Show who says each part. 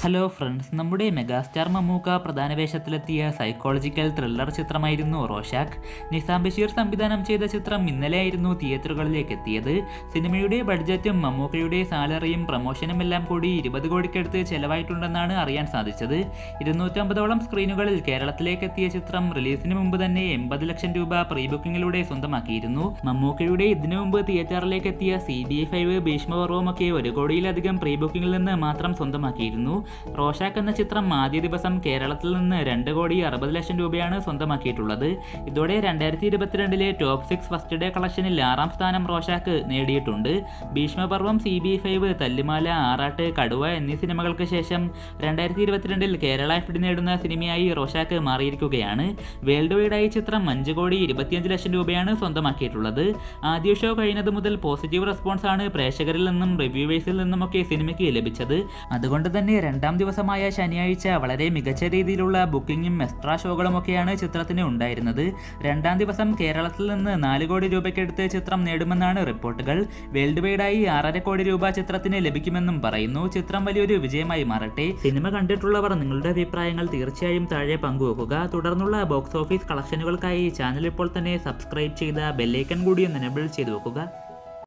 Speaker 1: hello friends നമ്മുടെ megastar Mammukka പ്രധാന വേഷത്തിലെത്തിയ സൈക്കോളജിക്കൽ ത്രില്ലർ ചിത്രമായിരുന്നു റോഷാക്ക് നിസാം ബഷീർ സംവിധാനം ചെയ്ത ചിത്രം ഇന്നലെയായിരുന്നു തിയേറ്ററുകളിലേക്ക് എത്തിയത് സിനിമയുടെ ബഡ്ജറ്റും മമ്മൂക്കയുടെ സാലറിയും പ്രമോഷനും എല്ലാം കൂടി ഇരുപത് കോടിക്കടുത്ത് ചെലവായിട്ടുണ്ടെന്നാണ് അറിയാൻ സാധിച്ചത് ഇരുന്നൂറ്റമ്പതോളം സ്ക്രീനുകളിൽ കേരളത്തിലേക്ക് എത്തിയ ചിത്രം റിലീസിന് മുമ്പ് തന്നെ എൺപത് ലക്ഷം രൂപ പ്രീ ബുക്കിങ്ങിലൂടെ സ്വന്തമാക്കിയിരുന്നു മമ്മൂക്കയുടെ ഇതിനു മുമ്പ് തിയേറ്ററിലേക്ക് എത്തിയ സി ബി ഫൈവ് ഭീഷ്മപർവം ഒക്കെ ഒരു കോടിയിലധികം പ്രീ ബുക്കിംഗിൽ നിന്ന് മാത്രം സ്വന്തമാക്കിയിരുന്നു റോഷാക്ക് എന്ന ചിത്രം ആദ്യ ദിവസം കേരളത്തിൽ നിന്ന് രണ്ട് കോടി അറുപത് ലക്ഷം രൂപയാണ് സ്വന്തമാക്കിയിട്ടുള്ളത് ഇതോടെ രണ്ടായിരത്തി ഇരുപത്തിരണ്ടിലെ ടോപ്പ് സിക്സ് ഫസ്റ്റ് ഡേ കളക്ഷനിൽ ആറാം സ്ഥാനം റോഷാക്ക് നേടിയിട്ടുണ്ട് Bheeshma Parvam C B five Thallumaala Aaraattu Kaduva എന്നീ സിനിമകൾക്ക് ശേഷം രണ്ടായിരത്തി ഇരുപത്തിരണ്ടിൽ കേരള എഫ് ഡി നേടുന്ന സിനിമയായി റോഷാക്ക് മാറിയിരിക്കുകയാണ് വേൾഡ് വൈഡായി ചിത്രം അഞ്ച് കോടി ഇരുപത്തിയഞ്ച് ലക്ഷം രൂപയാണ് സ്വന്തമാക്കിയിട്ടുള്ളത് ആദ്യ ഷോ കഴിഞ്ഞത് മുതൽ പോസിറ്റീവ് റെസ്പോൺസ് ആണ് പ്രേക്ഷകരിൽ നിന്നും റിവ്യൂവേഴ്സിൽ നിന്നുമൊക്കെ സിനിമയ്ക്ക് ലഭിച്ചത് അതുകൊണ്ട് തന്നെ രണ്ടാം ദിവസമായ ശനിയാഴ്ച വളരെ മികച്ച രീതിയിലുള്ള ബുക്കിങ്ങും എക്സ്ട്രാ ഷോകളുമൊക്കെയാണ് ചിത്രത്തിന് ഉണ്ടായിരുന്നത് രണ്ടാം ദിവസം കേരളത്തിൽ നിന്ന് നാല് കോടി രൂപയ്ക്കടുത്ത് ചിത്രം നേടുമെന്നാണ് റിപ്പോർട്ടുകൾ വേൾഡ് വൈഡായി ആറര കോടി രൂപ ചിത്രത്തിന് ലഭിക്കുമെന്നും പറയുന്നു ചിത്രം വലിയൊരു വിജയമായി മാറട്ടെ സിനിമ കണ്ടിട്ടുള്ളവർ നിങ്ങളുടെ അഭിപ്രായങ്ങൾ തീർച്ചയായും താഴെ പങ്കുവെക്കുക തുടർന്നുള്ള ബോക്സ് ഓഫീസ് കളക്ഷനുകൾക്കായി ചാനൽ ഇപ്പോൾ തന്നെ സബ്സ്ക്രൈബ് ചെയ്ത ബെല്ലൈക്കൺ കൂടി ഒന്ന് എനബിൾ ചെയ്തു വെക്കുക